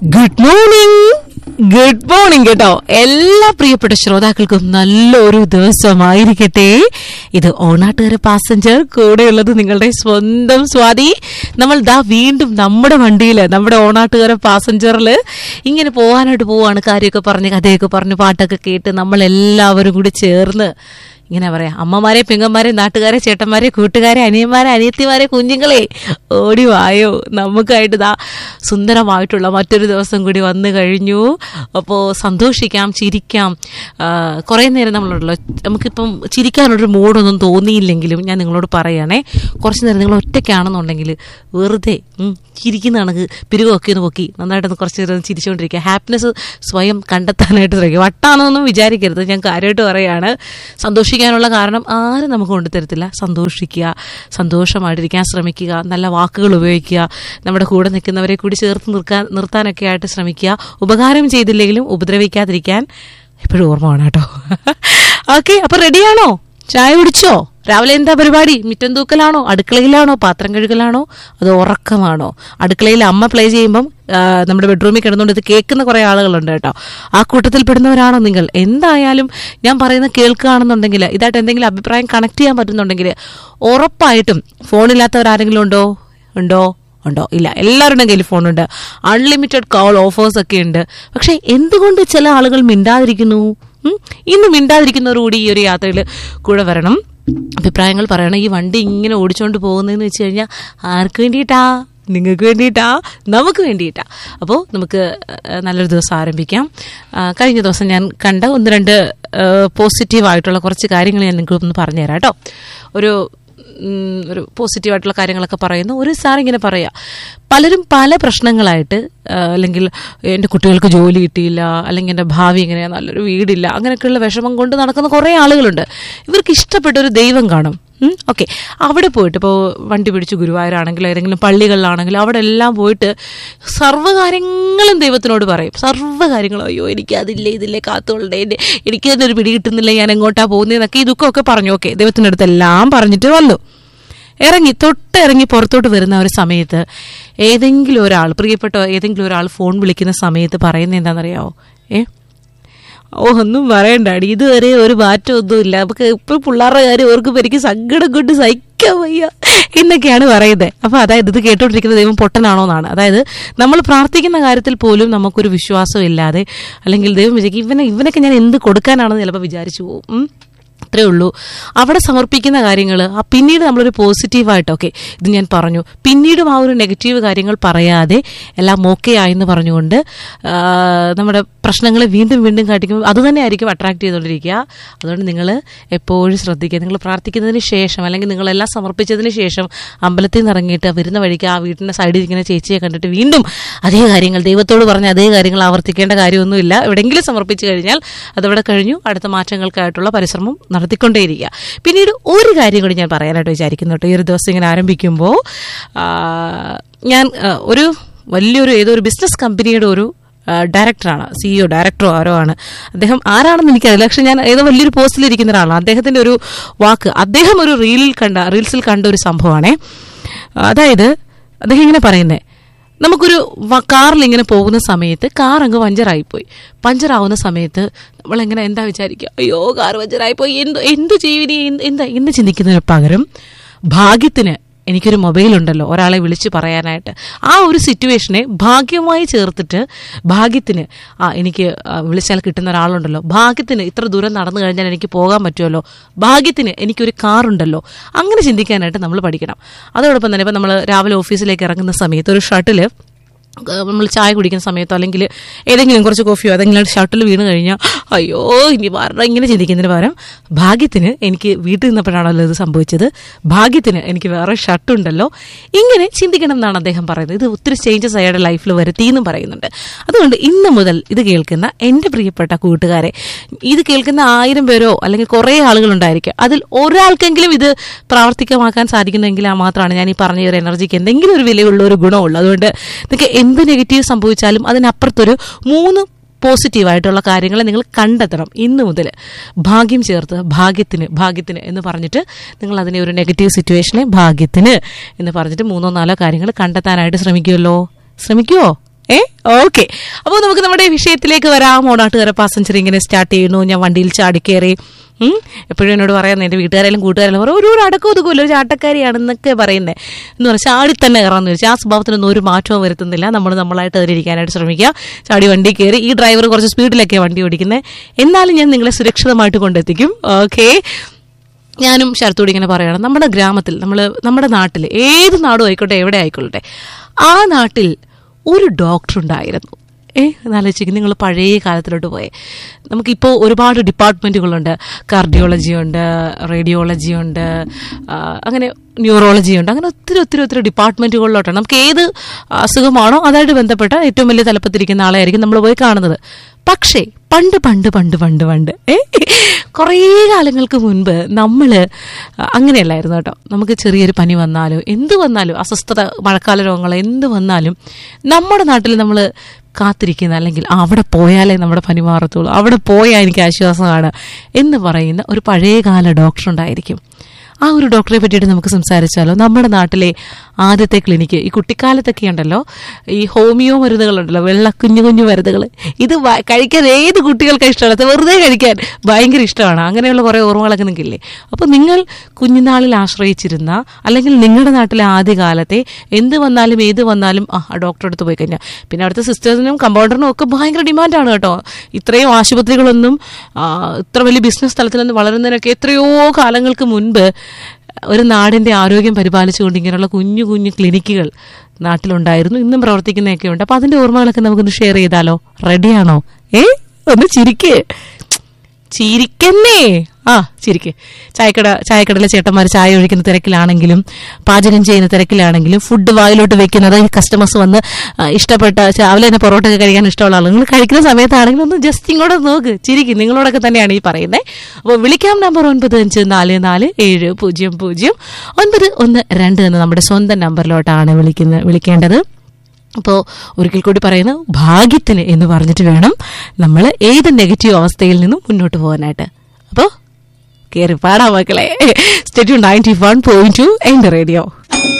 Good morning good morning കേട്ടോ എല്ലാ പ്രിയപ്പെട്ട ശ്രോതാക്കൾക്കും നല്ലൊരു ദിവസമായിരിക്കട്ടെ ഇത് ഓണാട്ടുകാര പാസഞ്ചർ കൂടെയുള്ളത് നിങ്ങളുടെ സ്വന്തം സ്വാതി നമ്മൾ ദാ വീണ്ടും നമ്മുടെ വണ്ടിയിൽ നമ്മുടെ ഓണാട്ടുകാര പാസഞ്ചറിൽ ഇങ്ങനെ പോകാനായിട്ട് പോവാണ് കാര്യമൊക്കെ പറഞ്ഞ് കഥയൊക്കെ പറഞ്ഞ് പാട്ടൊക്കെ കേട്ട് നമ്മൾ എല്ലാവരും കൂടി ചേർന്ന് ഇങ്ങനെ പറയാ അമ്മമാരെ പെങ്ങന്മാരെ നാട്ടുകാരെ ചേട്ടന്മാരെ കൂട്ടുകാരെ അനിയന്മാരെ അനിയത്തിമാരെ കുഞ്ഞുങ്ങളെ ഓടി വായോ നമുക്കായിട്ട് ദാ സുന്ദരമായിട്ടുള്ള മറ്റൊരു ദിവസം കൂടി വന്നു കഴിഞ്ഞു അപ്പോൾ സന്തോഷിക്കാം ചിരിക്കാം ആ, കുറേ നേരം നമ്മളുണ്ടല്ലോ നമുക്കിപ്പം ചിരിക്കാനുള്ളൊരു മൂഡൊന്നും തോന്നിയില്ലെങ്കിലും ഞാൻ നിങ്ങളോട് പറയുകയാണേ കുറച്ച് നേരം നിങ്ങൾ ഒറ്റയ്ക്കാണെന്നുണ്ടെങ്കിൽ വെറുതെ ഉം, ചിരിക്കുന്ന കണക്ക് പിരിവൊക്കെ ഒന്ന് പൊക്കി നന്നായിട്ടൊന്ന് കുറച്ച് നേരം ഒന്ന് ചിരിച്ചുകൊണ്ടിരിക്കുക ഹാപ്പിനെസ് സ്വയം കണ്ടെത്താനായിട്ട് ശ്രമിക്കുക വട്ടാണെന്നൊന്നും വിചാരിക്കരുത് ഞാൻ കാര്യമായിട്ട് പറയുകയാണ് സന്തോഷിക്കാനുള്ള കാരണം ആരും നമുക്ക് കൊണ്ടുതരത്തില്ല സന്തോഷിക്കുക സന്തോഷമായിട്ടിരിക്കാൻ ശ്രമിക്കുക നല്ല വാക്കുകൾ ഉപയോഗിക്കുക നമ്മുടെ കൂടെ നിൽക്കുന്നവരെ കൂടി ചേർത്ത് നിർക്കാൻ നിർത്താനൊക്കെ ആയിട്ട് ശ്രമിക്കുക ഉപകാരം ചെയ്തില്ലെങ്കിലും ഉപദ്രവിക്കാതിരിക്കാൻ എപ്പോഴും ഓർമ്മ വേണം കേട്ടോ ഓക്കെ അപ്പൊ റെഡിയാണോ ചായ കുടിച്ചോ രാവിലെ എന്താ പരിപാടി മിറ്റം തൂക്കലാണോ അടുക്കളയിലാണോ പാത്രം കഴുകലാണോ അതോ ഉറക്കമാണോ അടുക്കളയിൽ അമ്മ പ്ലേ ചെയ്യുമ്പം ആ, നമ്മുടെ ബെഡ്റൂമിൽ കിടന്നുകൊണ്ട് ഇത് കേൾക്കുന്ന കുറെ ആളുകളുണ്ട് കേട്ടോ ആ കൂട്ടത്തിൽ പെടുന്നവരാണോ നിങ്ങൾ എന്തായാലും ഞാൻ പറയുന്നത് കേൾക്കുകയാണെന്നുണ്ടെങ്കിൽ ഇതായിട്ട് എന്തെങ്കിലും അഭിപ്രായം കണക്ട് ചെയ്യാൻ പറ്റുന്നുണ്ടെങ്കിൽ ഉറപ്പായിട്ടും ഫോണില്ലാത്തവരാരെങ്കിലും ഉണ്ടോ ഉണ്ടോ ഉണ്ടോ ഇല്ല എല്ലാവരുടെയും കയ്യിൽ ഫോണുണ്ട് അൺലിമിറ്റഡ് കോൾ ഓഫേഴ്സ് ഒക്കെ ഉണ്ട് പക്ഷെ എന്തുകൊണ്ട് ചില ആളുകൾ മിണ്ടാതിരിക്കുന്നു ഉം? ഇന്ന് മിണ്ടാതിരിക്കുന്നവരോട് ഈ ഒരു യാത്രയിൽ കൂടെ വരണം അഭിപ്രായങ്ങൾ പറയണം ഈ വണ്ടി ഇങ്ങനെ ഓടിച്ചുകൊണ്ട് പോകുന്നതെന്ന് വെച്ച് കഴിഞ്ഞാൽ ആർക്ക് വേണ്ടിയിട്ടാ നിങ്ങൾക്ക് വേണ്ടിയിട്ടാ നമുക്ക് വേണ്ടിയിട്ടാ അപ്പോൾ നമുക്ക് ഏഹ്, നല്ലൊരു ദിവസം ആരംഭിക്കാം ആ, കഴിഞ്ഞ ദിവസം ഞാൻ കണ്ട ഒന്ന് രണ്ട് പോസിറ്റീവായിട്ടുള്ള കുറച്ച് കാര്യങ്ങൾ ഞാൻ നിങ്ങൾക്ക് ഒന്ന് പറഞ്ഞുതരാം കേട്ടോ ഒരു ഉം, ഒരു പോസിറ്റീവായിട്ടുള്ള കാര്യങ്ങളൊക്കെ പറയുന്നു ഒരു സാർ ഇങ്ങനെ പറയാ പലരും പല പ്രശ്നങ്ങളായിട്ട് ആ, അല്ലെങ്കിൽ എൻ്റെ കുട്ടികൾക്ക് ജോലി കിട്ടിയില്ല അല്ലെങ്കിൽ എൻ്റെ ഭാവി ഇങ്ങനെ നല്ലൊരു വീടില്ല അങ്ങനെയൊക്കെയുള്ള വിഷമം കൊണ്ട് നടക്കുന്ന കുറേ ആളുകളുണ്ട് ഇവർക്ക് ഇഷ്ടപ്പെട്ട ഒരു ദൈവം കാണും ഓക്കെ അവിടെ പോയിട്ട് ഇപ്പോൾ വണ്ടി പിടിച്ച് ഗുരുവായൂരാണെങ്കിലും ഏതെങ്കിലും പള്ളികളിലാണെങ്കിലും അവിടെ എല്ലാം പോയിട്ട് സർവ്വകാര്യങ്ങളും ദൈവത്തിനോട് പറയും സർവ്വകാര്യങ്ങളും അയ്യോ എനിക്ക് അതില്ലേ ഇതില്ലേ കാത്തുകൊള്ളേ എൻ്റെ എനിക്ക് തന്നെ ഒരു പിടി കിട്ടുന്നില്ല ഞാൻ എങ്ങോട്ടാ പോകുന്നതെന്നൊക്കെ ഈ ദുഃഖമൊക്കെ പറഞ്ഞു ഓക്കെ ദൈവത്തിൻ്റെ അടുത്ത് എല്ലാം പറഞ്ഞിട്ട് വന്നു ഇറങ്ങി തൊട്ട് ഇറങ്ങി പുറത്തോട്ട് വരുന്ന ഒരു സമയത്ത് ഏതെങ്കിലും ഒരാൾ പ്രിയപ്പെട്ട ഏതെങ്കിലും ഒരാൾ ഫോൺ വിളിക്കുന്ന സമയത്ത് പറയുന്നത് എന്താണെന്നറിയാവോ ഏ ഓ ഒന്നും പറയണ്ടാടി ഇതുവരെ ഒരു മാറ്റം ഒന്നും ഇല്ല നമുക്ക് ഇപ്പൊ പിള്ളേരുടെ കാര്യം ഓർക്കുമ്പോൾ എനിക്ക് സങ്കടം കൊണ്ട് സഹിക്കാൻ വയ്യ എന്നൊക്കെയാണ് പറയുന്നത് അപ്പൊ അതായത് ഇത് കേട്ടോണ്ടിരിക്കുന്ന ദൈവം പൊട്ടനാണോ എന്നാണ് അതായത് നമ്മൾ പ്രാർത്ഥിക്കുന്ന കാര്യത്തിൽ പോലും നമുക്കൊരു വിശ്വാസം ഇല്ലാതെ അല്ലെങ്കിൽ ദൈവം വിചാരിക്കും ഇവനെ ഇവനൊക്കെ ഞാൻ എന്ത് കൊടുക്കാനാണെന്ന് ചിലപ്പോൾ വിചാരിച്ചു പോകും ഉം. അത്രേ ഉള്ളൂ അവിടെ സമർപ്പിക്കുന്ന കാര്യങ്ങൾ ആ പിന്നീട് നമ്മളൊരു പോസിറ്റീവായിട്ടൊക്കെ ഇത് ഞാൻ പറഞ്ഞു പിന്നീടും ആ ഒരു നെഗറ്റീവ് കാര്യങ്ങൾ പറയാതെ എല്ലാം ഓക്കെ ആയെന്ന് പറഞ്ഞുകൊണ്ട് ആ, നമ്മുടെ പ്രശ്നങ്ങളെ വീണ്ടും വീണ്ടും കാട്ടിക്കുമ്പോൾ അത് തന്നെ ആയിരിക്കും അട്രാക്ട് ചെയ്തുകൊണ്ടിരിക്കുക അതുകൊണ്ട് നിങ്ങൾ എപ്പോഴും ശ്രദ്ധിക്കുക നിങ്ങൾ പ്രാർത്ഥിക്കുന്നതിന് ശേഷം അല്ലെങ്കിൽ നിങ്ങളെല്ലാം സമർപ്പിച്ചതിന് ശേഷം അമ്പലത്തിൽ നിന്ന് ഇറങ്ങിയിട്ട് വരുന്ന വഴിക്ക് ആ വീട്ടിൻ്റെ സൈഡിൽ ഇരിക്കുന്ന ചേച്ചിയെ കണ്ടിട്ട് വീണ്ടും അതേ കാര്യങ്ങൾ ദൈവത്തോട് പറഞ്ഞ അതേ കാര്യങ്ങൾ ആവർത്തിക്കേണ്ട കാര്യമൊന്നുമില്ല എവിടെയെങ്കിലും സമർപ്പിച്ചു കഴിഞ്ഞാൽ അതവിടെ കഴിഞ്ഞു അടുത്ത മാറ്റങ്ങൾക്കായിട്ടുള്ള പരിശ്രമം നടത്തിക്കൊണ്ടേയിരിക്കുക പിന്നീട് ഒരു കാര്യം കൂടി ഞാൻ പറയാനായിട്ട് വിചാരിക്കുന്നു കേട്ടോ ഈ ഒരു ദിവസം ഇങ്ങനെ ആരംഭിക്കുമ്പോൾ ആ, ഞാൻ ആ, ഒരു വലിയൊരു ഏതോ ഒരു ബിസിനസ് കമ്പനിയുടെ ഒരു ആ, ഡയറക്ടറാണ് സിഇഒ ഡയറക്ടറോ ആരോ ആണ് അദ്ദേഹം ആരാണെന്ന് എനിക്കറിയില്ല പക്ഷെ ഞാൻ ഏതോ വലിയൊരു പോസ്റ്റിൽ ഇരിക്കുന്ന ഒരാളാണ് അദ്ദേഹത്തിന്റെ ഒരു വാക്ക് അദ്ദേഹം ഒരു റീലിൽ കണ്ട റീൽസിൽ കണ്ട ഒരു സംഭവമാണേ അതായത് അദ്ദേഹം ഇങ്ങനെ പറയുന്നേ നമുക്കൊരു വ- കാറിൽ ഇങ്ങനെ പോകുന്ന സമയത്ത് കാർ അങ്ങ് പഞ്ചറായിപ്പോയി പഞ്ചറാവുന്ന സമയത്ത് നമ്മളെങ്ങനെ എന്താ വിചാരിക്കുക അയ്യോ കാർ പഞ്ചറായിപ്പോയി എന്ത് എന്ത് ചെയ്യും ഇനി എന്ത് എന്താ എന്ന് ചിന്തിക്കുന്നതിന് പകരം ഭാഗ്യത്തിന് എനിക്കൊരു മൊബൈൽ ഉണ്ടല്ലോ ഒരാളെ വിളിച്ച് പറയാനായിട്ട് ആ ഒരു സിറ്റുവേഷനെ ഭാഗ്യമായി ചേർത്തിട്ട് ഭാഗ്യത്തിന് ആ എനിക്ക് ആ, വിളിച്ചാൽ കിട്ടുന്ന ഒരാളുണ്ടല്ലോ ഭാഗ്യത്തിന് ഇത്ര ദൂരം നടന്നു കഴിഞ്ഞാൽ എനിക്ക് പോകാൻ പറ്റുമല്ലോ ഭാഗ്യത്തിന് എനിക്കൊരു കാറുണ്ടല്ലോ അങ്ങനെ ചിന്തിക്കാനായിട്ട് നമ്മൾ പഠിക്കണം അതോടൊപ്പം തന്നെ ഇപ്പം നമ്മൾ രാവിലെ ഓഫീസിലേക്ക് ഇറങ്ങുന്ന സമയത്ത് ഒരു ഷട്ടില് നമ്മൾ ചായ കുടിക്കുന്ന സമയത്തോ അല്ലെങ്കിൽ ഏതെങ്കിലും കുറച്ച് കോഫിയോ ഏതെങ്കിലും ഷട്ടിൽ വീണ് കഴിഞ്ഞാൽ അയ്യോ ഇനി വരണം ഇങ്ങനെ ചിന്തിക്കുന്നതിന് പകരം ഭാഗ്യത്തിന് എനിക്ക് വീട്ടിൽ നിന്നപ്പോഴാണല്ലോ ഇത് സംഭവിച്ചത് ഭാഗ്യത്തിന് എനിക്ക് വേറെ ഷർട്ടുണ്ടല്ലോ ഇങ്ങനെ ചിന്തിക്കണം എന്നാണ് അദ്ദേഹം പറയുന്നത് ഇത് ഒത്തിരി ചേഞ്ചസ് അയാളുടെ ലൈഫിൽ വരുത്തി എന്നും പറയുന്നുണ്ട് അതുകൊണ്ട് ഇന്ന് മുതൽ ഇത് കേൾക്കുന്ന എൻ്റെ പ്രിയപ്പെട്ട കൂട്ടുകാരെ ഇത് കേൾക്കുന്ന ആയിരം പേരോ അല്ലെങ്കിൽ കുറേ ആളുകളുണ്ടായിരിക്കും അതിൽ ഒരാൾക്കെങ്കിലും ഇത് പ്രാവർത്തികമാക്കാൻ സാധിക്കുന്നെങ്കിൽ ആ മാത്രമാണ് ഞാൻ ഈ പറഞ്ഞ ഒരു എനർജിക്ക് എന്തെങ്കിലും ഒരു വിലയുള്ള ഒരു ഗുണമുള്ളൂ അതുകൊണ്ട് നിങ്ങൾക്ക് എന്ത് നെഗറ്റീവ് സംഭവിച്ചാലും അതിനപ്പുറത്തൊരു മൂന്ന് പോസിറ്റീവായിട്ടുള്ള കാര്യങ്ങളെ നിങ്ങൾ കണ്ടെത്തണം ഇന്ന് മുതൽ ഭാഗ്യം ചേർത്ത് ഭാഗ്യത്തിന് ഭാഗ്യത്തിന് എന്ന് പറഞ്ഞിട്ട് നിങ്ങൾ അതിനെ ഒരു നെഗറ്റീവ് സിറ്റുവേഷനെ ഭാഗ്യത്തിന് എന്ന് പറഞ്ഞിട്ട് മൂന്നോ നാലോ കാര്യങ്ങൾ കണ്ടെത്താനായിട്ട് ശ്രമിക്കുമല്ലോ ശ്രമിക്കുമോ ഏ ഓക്കെ അപ്പോൾ നമുക്ക് നമ്മുടെ വിഷയത്തിലേക്ക് വരാം ഓണാട്ടുകാര പാസഞ്ചർ ഇങ്ങനെ സ്റ്റാർട്ട് ചെയ്യുന്നു ഞാൻ വണ്ടിയിൽ ചാടിക്കേറി ഉം. എപ്പോഴും എന്നോട് പറയുന്നത് എൻ്റെ വീട്ടുകാരെല്ലാം കൂട്ടുകാരെല്ലാം പറയും ഒരു ഒരു അടക്കം ഒതുക്കുമല്ലോ ഒരു ചാട്ടക്കാരിയാണെന്നൊക്കെ പറയുന്നത് എന്ന് പറഞ്ഞാൽ ചാടി തന്നെ കയറാമെന്ന് വെച്ചാൽ ആ സ്വഭാവത്തിനൊന്നും ഒരു മാറ്റവും വരുത്തുന്നില്ല നമ്മൾ നമ്മളായിട്ട് അതിലിരിക്കാനായിട്ട് ശ്രമിക്കുക ചാടി വണ്ടി കയറി ഈ ഡ്രൈവർ കുറച്ച് സ്പീഡിലൊക്കെയാണ് വണ്ടി ഓടിക്കുന്നത് എന്നാലും ഞാൻ നിങ്ങളെ സുരക്ഷിതമായിട്ട് കൊണ്ടെത്തിക്കും ഓക്കെ ഞാനും ശരത്തോട് ഇങ്ങനെ പറയണം നമ്മുടെ ഗ്രാമത്തിൽ നമ്മൾ നമ്മുടെ നാട്ടിൽ ഏത് നാടും ആയിക്കോട്ടെ എവിടെ ആയിക്കോട്ടെ ആ നാട്ടിൽ ഒരു ഡോക്ടർ ഉണ്ടായിരുന്നു ഏ എന്നാലോചിക്കും നിങ്ങൾ പഴയ കാലത്തിലോട്ട് പോയെ നമുക്കിപ്പോൾ ഒരുപാട് ഡിപ്പാർട്ട്മെൻറ്റുകളുണ്ട് കാർഡിയോളജി ഉണ്ട് റേഡിയോളജി ഉണ്ട് ആ, അങ്ങനെ ന്യൂറോളജി ഉണ്ട് അങ്ങനെ ഒത്തിരി ഒത്തിരി ഒത്തിരി ഡിപ്പാർട്ട്മെൻറ്റുകളിലോട്ടാണ് നമുക്ക് ഏത് അസുഖമാണോ അതായിട്ട് ബന്ധപ്പെട്ട ഏറ്റവും വലിയ തലപ്പത്തിരിക്കുന്ന ആളായിരിക്കും നമ്മൾ പോയി കാണുന്നത് പക്ഷേ പണ്ട് പണ്ട് പണ്ട് പണ്ട് പണ്ട് ഏ കുറേ കാലങ്ങൾക്ക് മുൻപ് നമ്മൾ അങ്ങനെയല്ലായിരുന്നു കേട്ടോ നമുക്ക് ചെറിയൊരു പനി വന്നാലോ എന്ത് വന്നാലും അസ്വസ്ഥത മഴക്കാല രോഗങ്ങൾ എന്ത് വന്നാലും നമ്മുടെ നാട്ടിൽ നമ്മൾ കാത്തിരിക്കുന്ന അല്ലെങ്കിൽ "ആ, അവിടെ പോയാലേ നമ്മുടെ പനി മാറത്തുള്ളൂ അവിടെ പോയാൽ എനിക്ക് ആശ്വാസമാണ് എന്ന് പറയുന്ന ഒരു പഴയകാല ഡോക്ടർ ഉണ്ടായിരിക്കും ആ ഒരു ഡോക്ടറെ പറ്റിയിട്ട് നമുക്ക് സംസാരിച്ചാലോ നമ്മുടെ നാട്ടിലെ ആദ്യത്തെ ക്ലിനിക്ക് ഈ കുട്ടിക്കാലത്തൊക്കെ ഉണ്ടല്ലോ ഈ ഹോമിയോ മരുന്നുകളുണ്ടല്ലോ വെള്ള കുഞ്ഞു കുഞ്ഞു മരുന്നുകൾ ഇത് വ- കഴിക്കാൻ ഏത് കുട്ടികൾക്ക് ഇഷ്ടമാണ് അത് വെറുതെ കഴിക്കാൻ ഭയങ്കര ഇഷ്ടമാണ് അങ്ങനെയുള്ള കുറേ ഓർമ്മകളൊക്കെ നിങ്ങൾക്കില്ലേ അപ്പോൾ നിങ്ങൾ കുഞ്ഞുനാളിൽ ആശ്രയിച്ചിരുന്ന അല്ലെങ്കിൽ നിങ്ങളുടെ നാട്ടിലെ ആദ്യകാലത്തെ എന്ത് വന്നാലും ഏത് വന്നാലും ആ ആ ഡോക്ടറെ അടുത്ത് പോയി കഴിഞ്ഞാൽ പിന്നെ അവിടുത്തെ സിസ്റ്റേഴ്സിനും കമ്പൗണ്ടറിനും ഒക്കെ ഭയങ്കര ഡിമാൻഡാണ് കേട്ടോ ഇത്രയും ആശുപത്രികളൊന്നും ആ, ഇത്ര വലിയ ബിസിനസ് തലത്തിലൊന്നും വളരുന്നതിനൊക്കെ എത്രയോ കാലങ്ങൾക്ക് മുൻപ് ഒരു നാടിന്റെ ആരോഗ്യം പരിപാലിച്ചുകൊണ്ട് ഇങ്ങനെയുള്ള കുഞ്ഞു കുഞ്ഞു ക്ലിനിക്കുകൾ നാട്ടിലുണ്ടായിരുന്നു ഇന്നും പ്രവർത്തിക്കുന്നതൊക്കെ ഉണ്ട് അപ്പൊ അതിന്റെ ഓർമ്മകളൊക്കെ നമുക്കൊന്ന് ഷെയർ ചെയ്താലോ റെഡിയാണോ ഏ ഒന്ന് ചിരിക്കേ ചിരിക്കന്നേ ആ ചിരിക്ക് ചായക്കട ചായക്കടയിലെ ചേട്ടന്മാർ ചായ ഒഴിക്കുന്ന തിരക്കിലാണെങ്കിലും പാചകം ചെയ്യുന്ന തിരക്കിലാണെങ്കിലും ഫുഡ് വായിലോട്ട് വെക്കുന്നത് കസ്റ്റമേഴ്സ് വന്ന് ആ, ഇഷ്ടപ്പെട്ട രാവിലെ തന്നെ പൊറോട്ട ഒക്കെ കഴിക്കാൻ ഇഷ്ടമുള്ള ആളുകൾ നിങ്ങൾ കഴിക്കുന്ന സമയത്താണെങ്കിലും ഒന്ന് ജസ്റ്റ് ഇങ്ങോട്ട് നോക്ക് ചിരിക്കും നിങ്ങളോടൊക്കെ തന്നെയാണ് ഈ പറയുന്നത് അപ്പോൾ വിളിക്കാം നമ്പർ ഒൻപത് അഞ്ച് നാല് നാല് ഏഴ് പൂജ്യം പൂജ്യം ഒൻപത് ഒന്ന് രണ്ട് എന്ന നമ്മുടെ സ്വന്തം നമ്പറിലോട്ടാണ് വിളിക്കുന്ന വിളിക്കേണ്ടത് അപ്പോൾ ഒരിക്കൽ കൂടി പറയുന്നു ഭാഗ്യത്തിന് എന്ന് പറഞ്ഞിട്ട് വേണം നമ്മൾ ഏത് നെഗറ്റീവ് അവസ്ഥയിൽ നിന്നും മുന്നോട്ട് പോകാനായിട്ട് അപ്പോൾ കയറി പാടാ മക്കളെ stay tuned ninety one point two എൻ്റെ റേഡിയോ